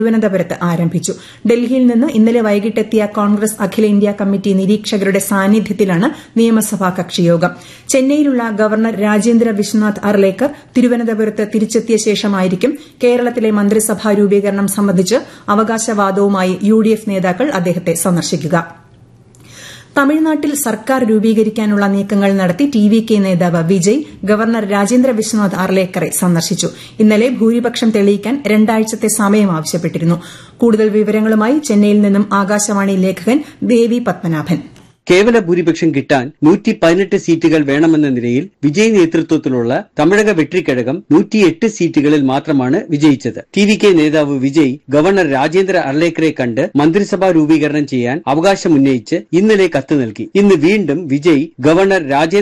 തിരുവനന്തപുരത്ത് ആരംഭിച്ചു ഡൽഹിയിൽ നിന്ന് ഇന്നലെ വൈകിട്ടെത്തിയ കോൺഗ്രസ് അഖിലേന്ത്യാ കമ്മിറ്റി നിരീക്ഷകരുടെ സാന്നിധ്യത്തിലാണ് നിയമസഭാ കക്ഷിയോഗം ചെന്നൈയിലുള്ള ഗവർണർ രാജേന്ദ്ര വിശ്വനാഥ് അർലേക്കർ തിരുവനന്തപുരത്ത് തിരിച്ചെത്തിയ ശേഷമായിരിക്കും കേരളത്തിലെ മന്ത്രിസഭാ രൂപീകരണം സംബന്ധിച്ച് അവകാശവാദവുമായി യുഡിഎഫ് നേതാക്കൾ അദ്ദേഹത്തെ സന്ദർശിക്കുക തമിഴ്നാട്ടിൽ സർക്കാർ രൂപീകരിക്കാനുള്ള നീക്കങ്ങൾ നടത്തി ടി വി കെ നേതാവ് വിജയ് ഗവർണർ രാജേന്ദ്ര വിശ്വനാഥ് അർലേക്കറെ സന്ദർശിച്ചു ഇന്നലെ ഭൂരിപക്ഷം തെളിയിക്കാൻ രണ്ടാഴ്ചത്തെ സമയം ആവശ്യപ്പെട്ടിരുന്നു കൂടുതൽ വിവരങ്ങളുമായി ചെന്നൈയിൽ നിന്നും ആകാശവാണി ലേഖകൻ ദേവി പത്മനാഭൻ കേവല ഭൂരിപക്ഷം കിട്ടാൻ നൂറ്റി പതിനെട്ട് സീറ്റുകൾ വേണമെന്ന നിലയിൽ വിജയ് നേതൃത്വത്തിലുള്ള തമിഴക വെട്രിക്കഴകം നൂറ്റിയെട്ട് സീറ്റുകളിൽ മാത്രമാണ് വിജയിച്ചത് ടി വി കെ നേതാവ് വിജയ് ഗവർണർ രാജേന്ദ്ര അർലേക്കറെ കണ്ട് മന്ത്രിസഭാ രൂപീകരണം ചെയ്യാൻ അവകാശമുന്നയിച്ച് ഇന്നലെ കത്ത് നൽകി ഇന്ന് വീണ്ടും വിജയ് ഗവർണർ രാജേന്ദ്ര